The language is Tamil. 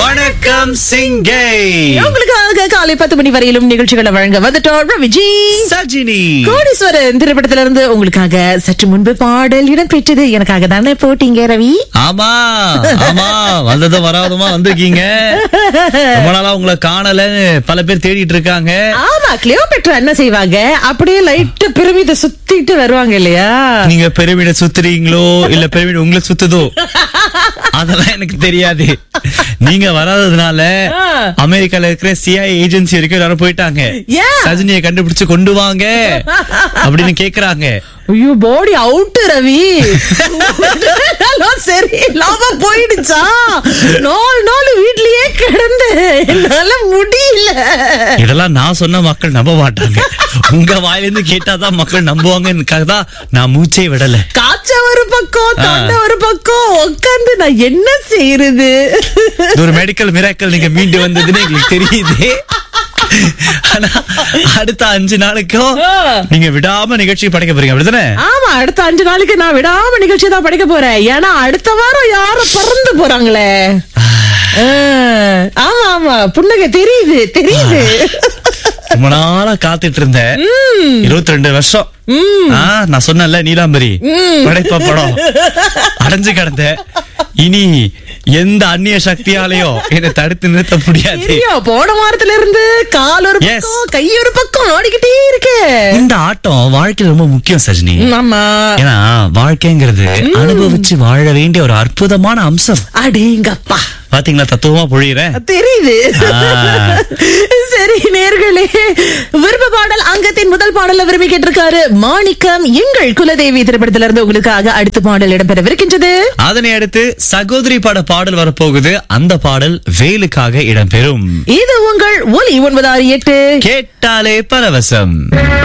வணக்கம் சிங்கை உங்களுக்காக காலை பத்து மணி வரையிலும் நிகழ்ச்சிகளை வழங்க வந்துட்டோம் ரவிஜி சஜினி கோடீஸ்வரன் திரைப்படத்துல இருந்து உங்களுக்காக சற்று முன்பு பாடல் இடம்பெற்றது எனக்காக தானே போட்டீங்க ரவி ஆமா ஆமா வந்ததும் வராதமா வந்திருக்கீங்க ரொம்ப நாளா உங்களை காணலன்னு பல பேர் தேடிட்டு இருக்காங்க ஆமா கிளியோபெட்ரா என்ன செய்வாங்க அப்படியே லைட்டா பிரமித சுத்திட்டு வருவாங்க இல்லையா நீங்க பெருமிட சுத்துறீங்களோ இல்ல பெருமிட உங்களை சுத்துதோ அதெல்லாம் எனக்கு தெரியாது நீங்க வராததுனால ஆ. அமெரிக்கால இருக்கிற சிஐ ஏஜென்சி வரைக்கும் எல்லாரும் போயிட்டாங்க ஏன்? சஜினியை கண்டுபிடிச்சு கொண்டு வாங்க அப்படின்னு கேக்குறாங்க ஐயோ பாடி அவுட் ரவி எல்லாம் சரி இல்லாம போயிடுச்சா நாலு நாள் வீட்லயே கிடந்து என்னால முடியல இதெல்லாம் நான் சொன்ன மக்கள் நம்ப மாட்டாங்க உங்க வாயிலிருந்து கேட்டாதான் மக்கள் நம்புவாங்கன்னு தான் நான் மூச்சே விடல காய்ச்ச ஒரு பக்கம் தொண்டை ஒரு பக்கம் உட்காந்து நான் என்ன செய்யறது இது ஒரு மெடிக்கல் மிராக்கல் நீங்க மீண்டு வந்ததுன்னு எங்களுக்கு தெரியுது ஆனா அடுத்த அஞ்சு நாளைக்கும் ஆ. நீங்க விடாம நிகழ்ச்சி படைக்க போறீங்க அப்படிதானே ஆமா அடுத்த அஞ்சு நாளைக்கு நான் விடாம நிகழ்ச்சி தான் படிக்க போறேன் ஏன்னா அடுத்த வாரம் யாரும் பறந்து போறாங்களே ஆ, ஆமா ஆமா புன்னகை தெரியுது தெரியுது ரொம்ப நாளா காத்துட்டு இருந்தேன் இருபத்தி ரெண்டு வருஷம் ஆ, நான் சொன்னேன்ல நீலாம்பரி படைப்பா படம் அடைஞ்சு கிடந்த இனி எந்த அந்நிய சக்தியாலையும் என்னை தடுத்து நிறுத்த முடியாது தெரியும் போன வாரத்துல இருந்து கால் ஒரு Yes. பக்கம் கை ஒரு பக்கம் ஓடிக்கிட்டே இருக்கு இந்த ஆட்டம் வாழ்க்கையில ரொம்ப முக்கியம் சஜினி ஆமா ஏன்னா வாழ்க்கைங்கிறது அனுபவிச்சு வாழ வேண்டிய ஒரு அற்புதமான அம்சம் அடேங்கப்பா பாத்தீங்களா தத்துவமா பொழியிறேன் தெரியுது ஆ. சரி நேர்களே விருப்ப பாடல் அங்கத்தின் முதல் பாடல விரும்பி கேட்டிருக்காரு மாணிக்கம் எங்கள் குலதேவி திரைப்படத்திலிருந்து இருந்து உங்களுக்காக அடுத்த பாடல் இடம்பெறவிருக்கின்றது அதனை அடுத்து சகோதரி பட பாடல் வரப்போகுது அந்த பாடல் வேலுக்காக இடம்பெறும் இது உங்கள் ஒலி ஒன்பது ஆறு எட்டு கேட்டாலே பரவசம்